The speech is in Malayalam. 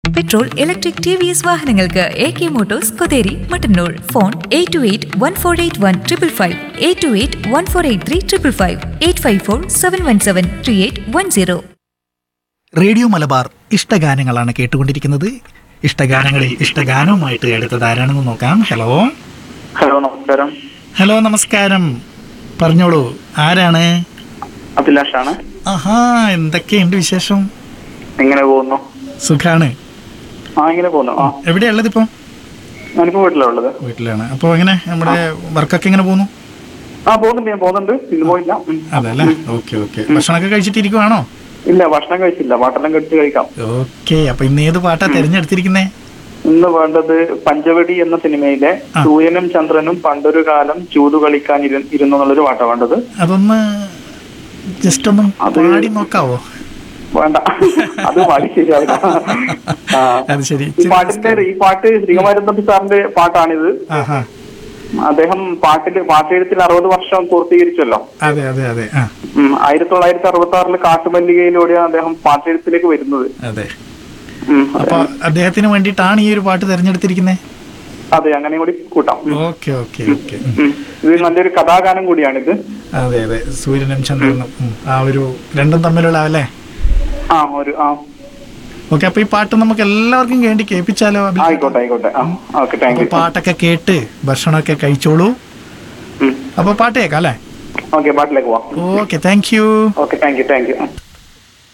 Petrol electric T V S വാഹനങ്ങൾക്ക് A K motors Kotheri Mattannur phone eight two eight one four eight one triple five eight two eight one four eight three triple five eight five four seven one seven three eight one zero radio Malabar ഇഷ്ടഗാനങ്ങളാണ് കേട്ടുകൊണ്ടിരിക്കുന്നത് ഇഷ്ടഗാനങ്ങളിൽ ഇഷ്ടഗാനവുമായിട്ട് എടുത്തത് ആരാണെന്ന് നോക്കാം ഹലോ ഹലോ നമസ്കാരം ഹലോ നമസ്കാരം പറഞ്ഞോളൂ ആരാണ് അഭിലാഷാണ് ആഹാ എന്തൊക്കെയുണ്ട് വിശേഷം എങ്ങനെ പോകുന്നു സുഖാണ് ആ ഇങ്ങനെ പോകുന്നു ആ എവിടെയുള്ളത് ഇപ്പം ഞാനിപ്പോ വീട്ടിലാ ഉള്ളത് വീട്ടിലാണ് അപ്പോൾ എങ്ങനെ നമ്മുടെ വർക്കൊക്കെ എങ്ങനെ പോകുന്നു ആ പോകുന്നുണ്ട് ഞാൻ പോകുന്നുണ്ട് ഇന്ന് പോയില്ല ഉം. അതെ അല്ലേ ഓക്കെ ഓക്കെ ഭക്ഷണമൊക്കെ കഴിച്ചിട്ടിരിക്കുവാണോ ഇല്ല ഭക്ഷണം കഴിച്ചില്ല പാട്ടെല്ലാം കഴിച്ച് കഴിക്കാം ഓക്കെ അപ്പൊ ഇന്ന് ഏത് പാട്ടാ തിരഞ്ഞെടുത്തിരിക്കുന്നേ ഇന്ന് വേണ്ടത് പഞ്ചവടി എന്ന സിനിമയിലെ ആ. സൂര്യനും ചന്ദ്രനും പണ്ടൊരു കാലം ചൂതു കളിക്കാൻ ഇരു- ഇരുന്നു എന്നുള്ളൊരു പാട്ടാ വേണ്ടത് അതൊന്ന് ജസ്റ്റ് ഒന്ന് അത് പാടി നോക്കാവോ വേണ്ട അത് പാടി ശരിയാവില്ല ആ. അത് ശരി ഈ പാട്ടിന്റെ ഈ പാട്ട് ശ്രീകുമാരൻ തമ്പി സാറിന്റെ പാട്ടാണിത് ആഹാ അദ്ദേഹം പാട്ടിൽ പാട്ടെഴുത്തിൽ അറുപത് വർഷം പൂർത്തീകരിച്ചല്ലോ അതെ അതെ അതെ ആ ഉം, ആയിരത്തി തൊള്ളായിരത്തി അറുപത്തി ആറില് കാട്ടുമല്ലികയിലൂടെയാണ് അദ്ദേഹം പാട്ടെഴുത്തിലേക്ക് വരുന്നത് അതെ ഉം, അപ്പൊ അദ്ദേഹത്തിന് വേണ്ടിയിട്ടാണ് ഈ ഒരു പാട്ട് തിരഞ്ഞെടുത്തിരിക്കുന്നത് അതെ അങ്ങനെ കൂടി കൂട്ടാം ഉം, ഓക്കെ ഓക്കെ ഓക്കെ ഉം. ഇത് നല്ലൊരു കഥാഗാനം കൂടിയാണിത് അതെ അതെ സൂര്യനും ചന്ദ്രനും ഉം, ആ ഒരു രണ്ടും തമ്മിലുള്ള അല്ലേ ആ ഒരു ആ ഓക്കെ അപ്പൊ ഈ പാട്ട് നമുക്ക് എല്ലാവർക്കും വേണ്ടി കേൾപ്പിച്ചാലോ അഭിലാഷ്? ആയിക്കോട്ടെ ആയിക്കോട്ടെ ആ ഓക്കെ താങ്ക് അപ്പൊ യു പാട്ടൊക്കെ കേട്ട് ഭക്ഷണമൊക്കെ കഴിച്ചോളൂ അപ്പൊ പാട്ട് കേൾക്കാം അല്ലേ ഓക്കെ പാട്ടിലേക്ക് പോവാം okay thank you okay thank you thank U